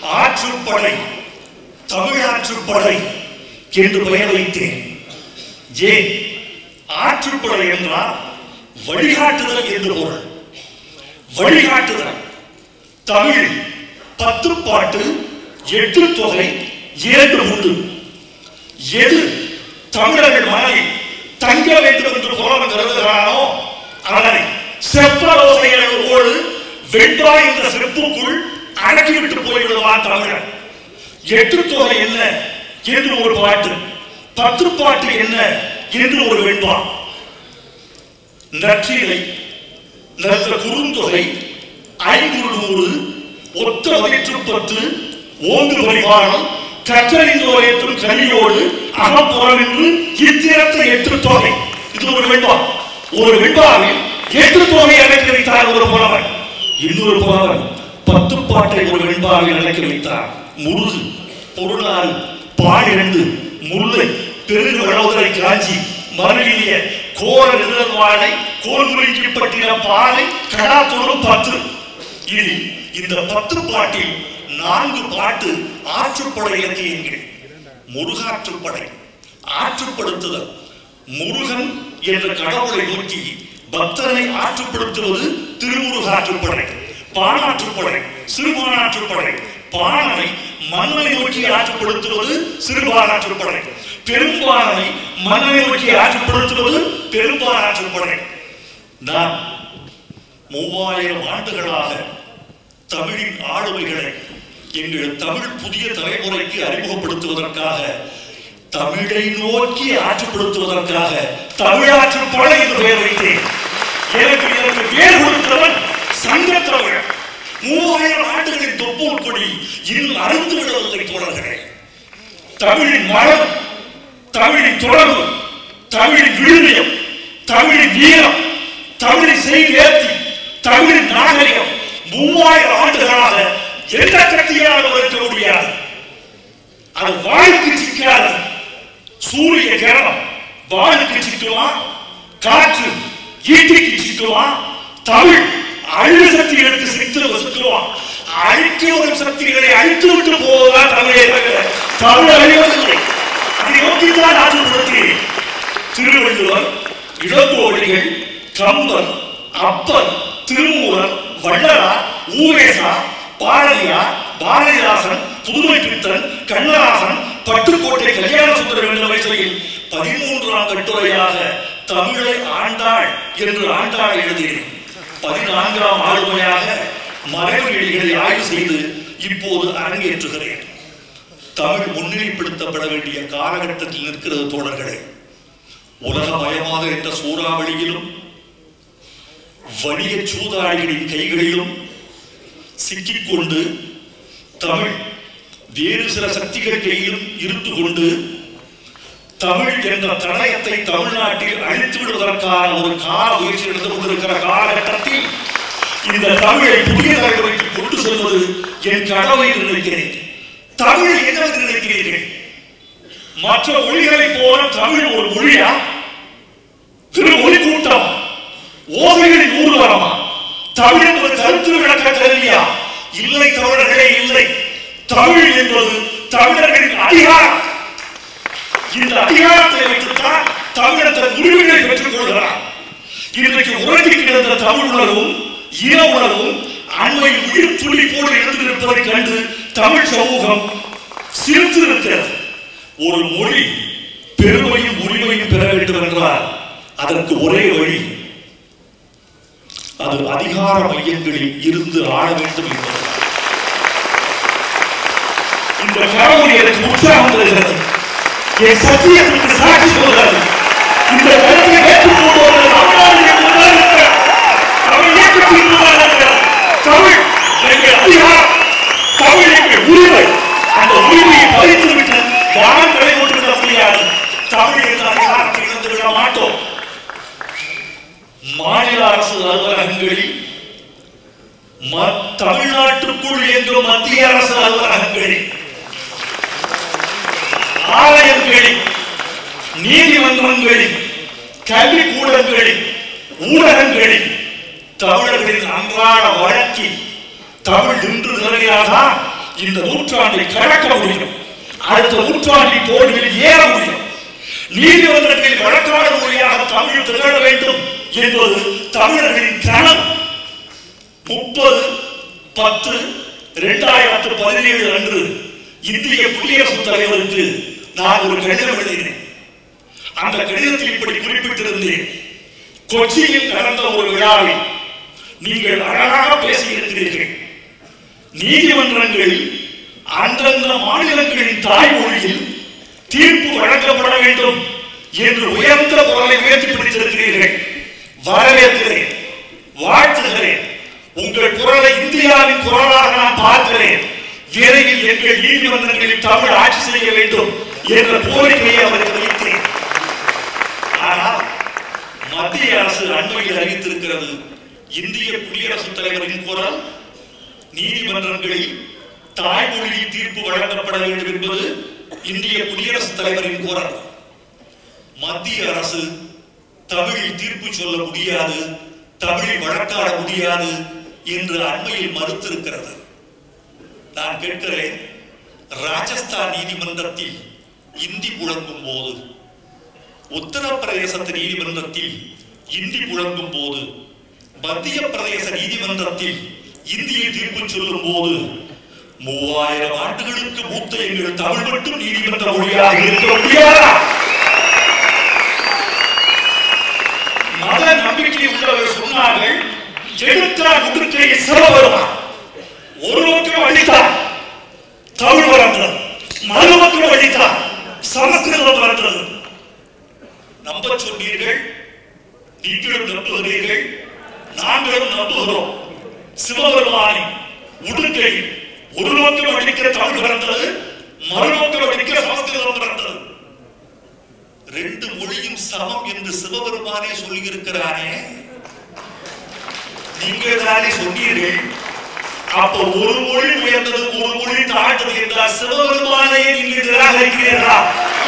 ஆற்றுப்படை தமிழாற்றுப்படை என்று பெயர் வைத்தேன் ஏன் ஆற்றுப்படை என்றால் வழிகாட்டுதல் என்று பொருள் வழிகாட்டுதல் தமிழ் பத்து பாட்டு எட்டு தொகை இரண்டு உண்டு எது தமிழர்கள் மனதில் தங்க வேண்டும் என்று புலவன் கருதுகிறானோ அதனை செப்பரோசைகளோடு வெண்பாய் என்ற செப்புக்குள் அடக்கிவிட்டு போய்விடுவான் தமிழன் எட்டு தொகை என்ன என்று ஒரு பாட்டு பத்து பாட்டு என்ன என்று ஒரு வெண்பா நற்றிலை நல்ல குறுந்தொகை ஐநூறு நூறு ஒத்த வயிற்று பத்து ஓங்கு பரிமாணம் கற்றறிந்தோரையற்றும் கனியோடு அகப்புறம் என்று இத்திரத்த எட்டு தொகை இது ஒரு வெண்பா ஒரு வெண்பாவில் எட்டு தொகை அடக்கி வைத்தார் ஒரு புலவன் இன்னொரு புலவன் பத்து பாட்டை ஒரு வெண்பாவில் அடக்கி வைத்தார் முருகு பொருளாறு பாடிரண்டு முல்லை பெருகு வளவுதலை காஞ்சி மருவிய கோர நிழல்வாழை கோல்முறிஞ்சி பட்டின பாலை கடாத்தோறும் பத்து இது இந்த பத்து பாட்டில் நான்கு பாட்டு ஆற்றுப்படை இலக்கியங்கள் முருகாற்றுப்படை ஆற்றுப்படுத்துதல் முருகன் என்ற கடவுளை நோக்கி பக்தனை ஆற்றுப்படுத்துவது திருமுருகாற்றுப்படை பானாற்றுப்படை சிறுபானாற்றுப்படை பாணனை மன்னனை நோக்கி ஆற்றுப்படுத்துவது சிறுபானாற்றுப்படை பெரும்பாலனை மன்னனை நோக்கி ஆற்றுப்படுத்துவது பெரும்பாலாற்றுப்படை நான் மூவாயிரம் ஆண்டுகளாக தமிழின் ஆளுமைகளை எங்கள் தமிழ் புதிய தலைமுறைக்கு அறிமுகப்படுத்துவதற்காக தமிழை நோக்கி ஆற்றுப்படுத்துவதற்காக தமிழாற்றுப்படை என்று பெயர் வைத்தேன் எனக்கு எனக்கு வேர் கொடுத்தவன் சங்க தமிழன் மூவாயிரம் ஆண்டுகளின் தொப்பூர் கொடி இன்னும் அறுந்து விடவில்லை தோழர்களே தமிழின் மரம் தமிழின் தொடர்பு தமிழின் விழுமியம் தமிழின் வீரம் தமிழின் செய்தி தமிழின் நாகரிகம் மூவாயிரம் ஆண்டுகளாக எந்த கத்தியால் வைக்க முடியாது அது வாழ்க்கை சிக்காது சூரிய கிரணம் வாழுக்கு சிக்குமா காற்று ஈட்டிக்கு சிக்குமா தமிழ் அழிவு சக்தி எடுத்து சித்து வசுக்குவான் அழிக்க வரும் சக்திகளை அழித்து விட்டு போவதுதான் தமிழை தவிர தமிழ் அழிவதில்லை அதை நோக்கித்தான் ஆற்றுப்படுத்தேன் திருவள்ளுவர் இளங்கோடிகள் கம்பன் அப்பர் திருமூலர் வள்ளலார் ஊவேசா பாரதியார் பாரதிதாசன் புதுமை பித்தன் கண்ணதாசன் பட்டுக்கோட்டை கல்யாண சுந்தரம் என்ற வயசில் பதிமூன்றாம் கட்டுரையாக தமிழை ஆண்டாள் என்று ஆண்டாள் எழுதினேன் பதினான்காம் ஆளுமையாக மறைவு எழிகளை ஆய்வு செய்து இப்போது அரங்கேற்றுகிறேன் தமிழ் முன்னிலைப்படுத்தப்பட வேண்டிய காலகட்டத்தில் நிற்கிறது தோழர்களே உலகமயமாக என்ற சூறாவளியிலும் வணிக சூதாடிகளின் கைகளிலும் சிக்கிக்கொண்டு தமிழ் வேறு சில சக்திகள் கையிலும் இருந்து கொண்டு தமிழ் என்ற தடயத்தை தமிழ்நாட்டில் அழித்து விடுவதற்கான ஒரு கால முயற்சி நடந்து கொண்டிருக்கிற காலகட்டத்தில் இந்த தமிழை புதிய தலைமுறைக்கு கொண்டு செல்வது என் கடமை என்று நினைக்கிறேன் தமிழ் என்னவென்று நினைக்கிறீர்கள் மற்ற மொழிகளைப் போல தமிழ் ஒரு மொழியா திரு ஒளி கூட்டம் ஓசைகளின் ஊர்வலமா தமிழ் என்பது கருத்து விளக்க கருவியா இல்லை தமிழர்களே இல்லை தமிழ் என்பது தமிழர்களின் அதிகாரம் இந்த அதிகாரத்தை வைத்துத்தான் தமிழர் தன் உரிமைகளை பெற்றுக் கொள்கிறார் இன்றைக்கு உறங்கி கிடந்த தமிழ் உணர்வும் இன உணர்வும் அண்மையில் உயிர் துளி போல இருந்திருப்பதைக் கண்டு தமிழ் சமூகம் சிரித்து இருக்கிறது ஒரு மொழி பெருமையும் உரிமையும் பெற வேண்டும் என்றால் அதற்கு ஒரே வழி அது அதிகார மையங்களில் இருந்து ஆள வேண்டும் என்பது இந்த கடவுள் எனக்கு உற்சாகம் தருகிறது என் சத்தியத்திற்கு சாட்சி சொல்கிறது இந்த கருத்தை ஏற்றுக்கொள்வது தமிழ்நாடு என்பதுதான் இருக்கிற தமிழ் இயக்கத்தின் மூலம் இருக்கிற தமிழ் எங்கள் அதிகாரம் தமிழ் எங்கள் உரிமை அந்த உரிமையை பறித்து விட்டு யாரும் விலை கொண்டு விட முடியாது தமிழ் என்ற அதிகாரத்தை இழந்து விட மாட்டோம் மாநில அரசு அலுவலகங்களில் ம- தமிழ்நாட்டுக்குள் இயங்கும் மத்திய அரசு அலுவலகங்களில் ஆலயங்களில் நீதிமன்றங்களில் கல்விக்கூடங்களில் ஊடகங்களில் தமிழர்களின் அன்றாட வழக்கில் தமிழ் நின்று நிலையாதான் இந்த நூற்றாண்டை கடக்க முடியும் அடுத்த நூற்றாண்டின் தோல்வியில் ஏற முடியும் நீதிமன்றத்தில் வழக்காடு மொழியாக தமிழ் திகழ வேண்டும் என்பது தமிழர்களின் கனவு முப்பது பத்து இரண்டாயிரத்து பதினேழு அன்று இந்திய குடியரசுத் தலைவருக்கு நான் ஒரு கடிதம் எழுதினேன் அந்த கடிதத்தில் இப்படி குறிப்பிட்டிருந்தேன் கொச்சியில் நடந்த ஒரு விழாவில் நீங்கள் அழகாக பேசியிருக்கிறீர்கள் நீதிமன்றங்களில் அந்தந்த மாநிலங்களின் தாய்மொழியில் தீர்ப்பு வழங்கப்பட வேண்டும் என்று உயர்ந்த குரலை உயர்த்தி பிடித்திருக்கிறீர்கள் வரவேற்கிறேன் வாழ்த்துகிறேன் உங்கள் குரலை இந்தியாவின் குரலாக நான் பார்க்கிறேன் விரைவில் எங்கள் நீதிமன்றங்களில் தமிழ் ஆட்சி செய்ய வேண்டும் என்ற கோரிக்கையை அவருக்கு வைத்தேன் ஆனால் மத்திய அரசு அண்மையில் அறிவித்திருக்கிறது இந்திய குடியரசுத் தலைவரின் குரல் நீதிமன்றங்களில் தாய்மொழியில் தீர்ப்பு வழங்கப்பட வேண்டும் என்பது இந்திய குடியரசுத் தலைவரின் குரல் மத்திய அரசு தமிழில் தீர்ப்பு சொல்ல முடியாது தமிழில் வழக்காட முடியாது என்று அண்மையில் மறுத்திருக்கிறது நான் கேட்கிறேன் ராஜஸ்தான் நீதிமன்றத்தில் இந்தி புழங்கும் போது உத்தரப்பிரதேசத்து நீதிமன்றத்தில் இந்தி புழங்கும் போது மத்திய பிரதேச நீதிமன்றத்தில் இந்தியில் தீர்ப்பு சொல்லும் போது மூவாயிரம் ஆண்டுகளுக்கு மூத்த எங்கள் தமிழ் மட்டும் நீதிமன்ற மொழியாக இருக்க முடியாதா மத நம்பிக்கை உள்ளவர் சொன்னார்கள் எடுத்தார் முடுக்கை சிறவருமான் ஒரு பக்கம் அடித்தார் தமிழ் வளர்ந்தது மறுபக்கம் அடித்தார் சமஸ்கிருதம் வளர்ந்தது நம்ப சொன்னீர்கள் நீங்களும் நம்புகிறீர்கள் நாங்களும் நம்புகிறோம் சிவபெருமானை உடுக்கை ஒரு நோக்கம் அடிக்க தமிழ் பிறந்தது மறுநோக்கம் அடிக்க சமஸ்கிருதம் பிறந்தது ரெண்டு மொழியும் சமம் என்று சிவபெருமானே சொல்லியிருக்கிறானே நீங்கள் தானே சொன்னீர்கள் அப்ப ஒரு மொழி உயர்ந்தது ஒரு மொழி தாழ்ந்தது என்றால் சிவபெருமானையே நீங்கள் நிராகரிக்கிறீர்களா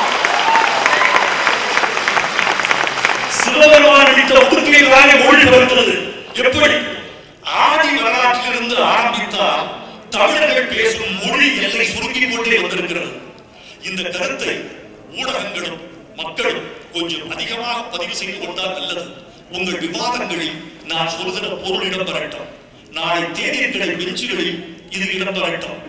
சிவபெருமான் அளித்த உடுக்கையில் தானே மொழி வருகிறது எப்படி ஆதி வரலாற்றிலிருந்து ஆரம்பித்தால் தமிழர்கள் பேசும் மொழி எல்லை சுருங்கிக் கொண்டே வந்திருக்கிறது இந்த கருத்தை ஊடகங்களும் மக்களும் கொஞ்சம் அதிகமாக பதிவு செய்து கொண்டால் நல்லது உங்கள் விவாதங்களில் நான் சொல்கிற பொருள் இடம்பெறட்டும் நாளை தேநீர்களை பெஞ்சுகளில் இது இடம்பெறட்டும்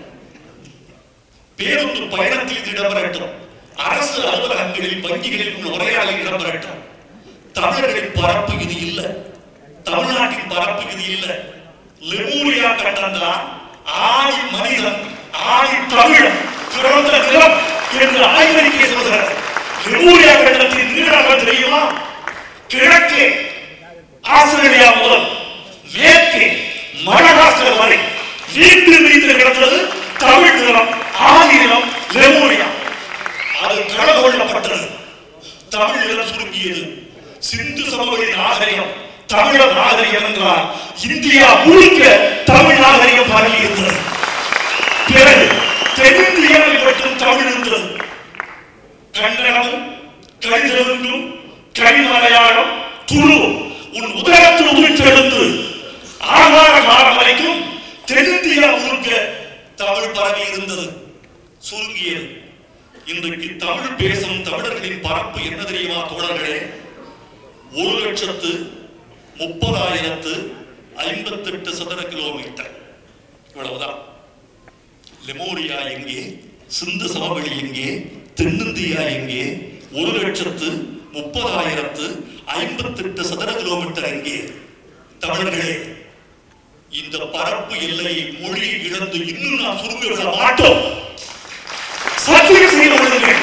பேருந்து பயணத்தில் இது இடம்பெறட்டும் அரசு அலுவலகங்களில் வங்கிகளில் உள்ள உரையாடல் இடம்பெறட்டும் தமிழர்களின் பரப்பு இது இல்ல தமிழ்நாட்டின் பரப்பு இது இல்ல லெமூரியா கண்டந்தா ஆதி மனிதன் ஆதி தமிழன் பிறந்த நிலம் என்று ஆய்வறிக்கை சொல்கிறது லெமூரியா கண்டத்தின் நீராக தெரியுமா கிழக்கே ஆஸ்திரேலியா முதல் மேற்கே மடகாஸ்கர் வரை நீண்டு நீண்டு கிடந்தது தமிழ் நிலம் ஆதி நிலம் லெமூரியா அது கடல் கொள்ளப்பட்டது தமிழ் நிலம் சுருங்கியது சிந்து சமவெளி நாகரிகம் தமிழர் நாகரிகம் என்றால் இந்தியா முழுக்க தமிழ் நாகரிகம் பரவி இருந்தது பிறகு தென்னிந்தியாவில் மட்டும் தமிழ் இருந்தது கன்னடமும் கலிதெலுங்கும் கரிமலையாளம் துரு உன் உதரத்தில் உதிர்த்தெழுந்து ஆகார காலம் வரைக்கும் தென்னிந்தியா முழுக்க தமிழ் பரவி இருந்தது சுருங்கியது இன்றைக்கு தமிழ் பேசும் தமிழர்களின் பரப்பு என்ன தெரியுமா தோழர்களே ஒரு லட்சத்து முப்பதாயிரத்து ஐம்பத்தெட்டு சதுர கிலோமீட்டர் இவ்வளவுதான் லெமோரியா எங்கே சிந்து சமவெளி எங்கே தென்னிந்தியா எங்கே ஒரு லட்சத்து முப்பதாயிரத்து ஐம்பத்தெட்டு சதுர கிலோமீட்டர் எங்கே தமிழர்களே இந்த பரப்பு எல்லையை மொழியை இழந்து இன்னும் நாம் சுருங்க விட மாட்டோம் சத்தியம் செய்து கொள்ளுங்கள்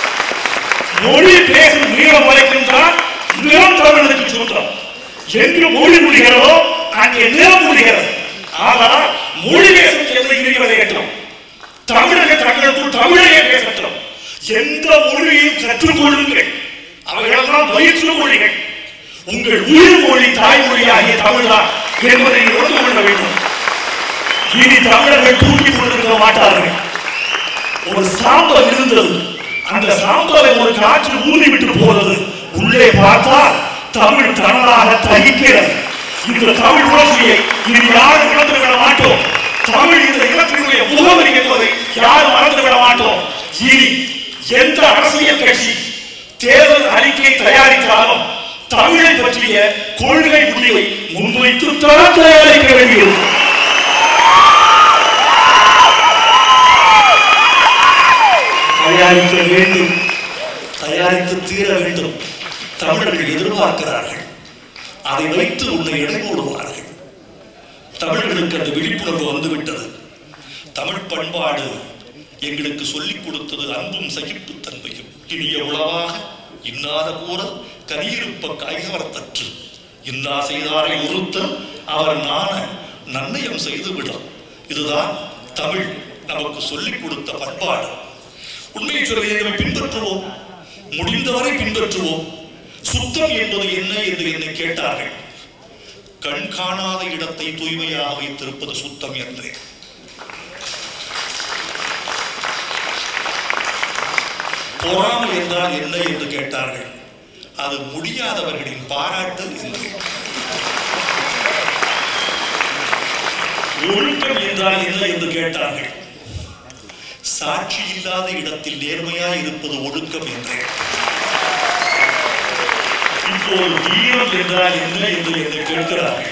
மொழி பேசும் நீளம் வரைக்கின்றால் நிலம் தமிழனுக்கு சொந்தம் எங்கு மொழி முடிகிறதோ அங்கே நிலம் முடிகிறது ஆனால் மொழி பேசும் எல்லை விளையட்டும் தமிழக தங்களுக்குள் தமிழையே பேசட்டும் எந்த மொழியையும் கற்றுக்கொள்ளுங்கள் அவைகளெல்லாம் வயிற்று மொழிகள் உங்கள் உயிர் மொழி தாய்மொழியாகிய தமிழ்தான் என்பதை உணர்ந்து கொள்ள வேண்டும் இனி தமிழர்கள் தூக்கி கொண்டிருக்க மாட்டார்கள் ஒரு சாம்பல் இருந்தது அந்த சாம்பலை ஒரு காற்று ஊதி விட்டு போறது உள்ளே பார்த்தால் தமிழ் தனதாக தகிக்கிறது இந்த தமிழ் உணர்ச்சியை இனி யாரும் இழந்து விட மாட்டோம் தமிழ் இந்த இலக்கினுடைய தமிழுடைய முகவரி என்பதை யாரும் மறந்துவிட மாட்டோம் இனி எந்த அரசியல் கட்சி தேர்தல் அறிக்கை தயாரித்தாலும் தமிழை பற்றிய கொள்கை முடிவை முன்வைத்துத்தான் தயாரிக்க வேண்டியிருக்கும் தயாரிக்க வேண்டும் தயாரித்து தீர வேண்டும் தமிழர்கள் எதிர்பார்க்கிறார்கள் அதை வைத்து உன்னை எடை போடுவார்கள் தமிழர்களுக்கு அந்த விழிப்புணர்வு வந்துவிட்டது தமிழ் பண்பாடு எங்களுக்கு சொல்லிக் கொடுத்தது அன்பும் சகிப்புத்தன்மையும் இனிய உளவாக இன்னாத கூற கனியிருப்ப காய்கவரத்தற்று இன்னா செய்தாரை ஒருத்த அவர் நாண நன்னயம் செய்துவிடும் இதுதான் தமிழ் நமக்கு சொல்லிக் கொடுத்த பண்பாடு உண்மையை சொல்வதை நம்ம பின்பற்றுவோம் முடிந்தவரை பின்பற்றுவோம் சுத்தம் என்பது என்ன என்று என்னை கேட்டார்கள் கண் காணாத இடத்தை தூய்மையாக வைத்திருப்பது சுத்தம் என்றேன் பொறாமை என்றால் என்ன என்று கேட்டார்கள் அது முடியாதவர்களின் பாராட்டு என்றேன் ஒழுக்கம் என்றால் என்ன என்று கேட்டார்கள் சாட்சி இல்லாத இடத்தில் நேர்மையாய் இருப்பது ஒழுக்கம் என்றேன் இப்போது வீரம் என்றால் என்ன என்று என்னை கேட்கிறார்கள்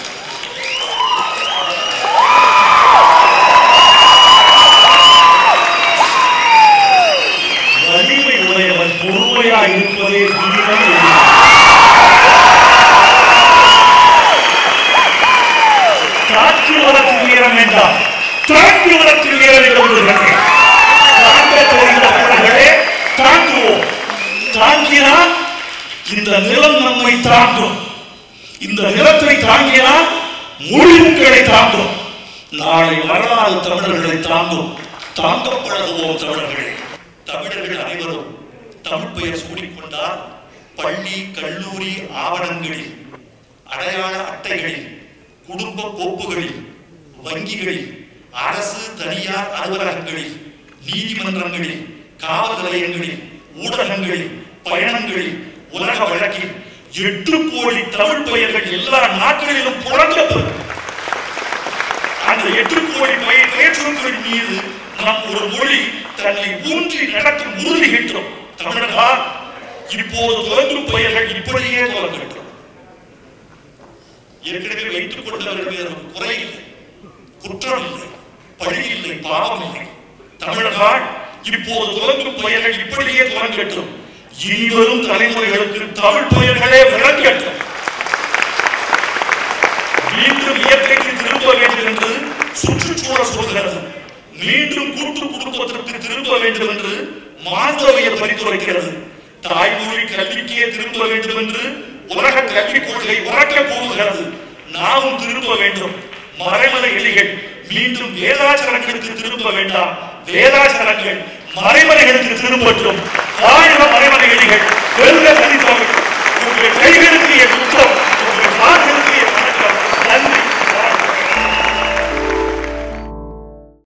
வலிமை உடையவன் பொறுமையா இருப்பதே வீரம் என்று. தாக்குவதற்கு வீரம் வேண்டாம் தாக்குவதற்கு வீரம் விரும்புகிறேன் தாங்க தெரிந்த தமிழர்களே தாக்குவோம் தாங்கினால் இந்த நிலம் நம்மை தாங்கும் இந்த நிலத்தை தாங்கினால் முடிவுகளை தாங்கும் நாளை வரலாறு தமிழர்களை தாங்கும் தாங்கப் பழகுவோம் தமிழர்களே தமிழர்கள் அனைவரும் தமிழ் பெயர் சூடிக்கொண்டால் பள்ளி கல்லூரி ஆவணங்களில் அடையாள அட்டைகளில் குடும்ப கோப்புகளில் வங்கிகளில் அரசு தனியார் அலுவலகங்களில் நீதிமன்றங்களில் காவல் நிலையங்களில் ஊடகங்களில் பயணங்களில் உலக வழக்கில் எட்டு கோடி தமிழ் பெயர்கள் எல்லா நாட்களிலும் புழங்கப்படும் அந்த எட்டு கோடி பெயர் பேச்சுக்களின் மீது நாம் ஒரு மொழி தன்னை ஊன்றி நடக்கும் உறுதி கிட்டோம் தமிழர்களா இப்போது துவங்கும் பெயர்கள் இப்படியே துவங்கட்டும் ஏற்கனவே வைத்துக் கொண்டவர்கள் மீது நமக்கு குறை இல்லை குற்றம் இல்லை பழி இல்லை பாவம் இல்லை தமிழர்கள் இப்போது துவங்கும் பெயர்கள் இப்படியே துவங்கட்டும் இனி வரும் தலைமுறைகளுக்கு தமிழ் பெயர்களே விளங்கட்டும் மீண்டும் இயற்கைக்கு திரும்ப வேண்டும் என்று சுற்றுச்சூழல் சொல்கிறது மீண்டும் கூட்டு குடும்பத்திற்கு திரும்ப வேண்டும் என்று மாணவியல் பரிந்துரைக்கிறது தாய்மொழி கல்விக்கே திரும்ப வேண்டும் என்று உலக கல்விக் கொள்கை உறக்க கூறுகிறது நாமும் திரும்ப வேண்டும் மறைமலை எலிகள் மீண்டும் வேதாச்சரங்களுக்கு திரும்ப வேண்டாம் வேதாச்சரங்கள் மறைமலைகளுக்கு திரும்பட்டும் ஆயிரம் மறைமலை எலிகள் வெறுக தனித்தவர்கள்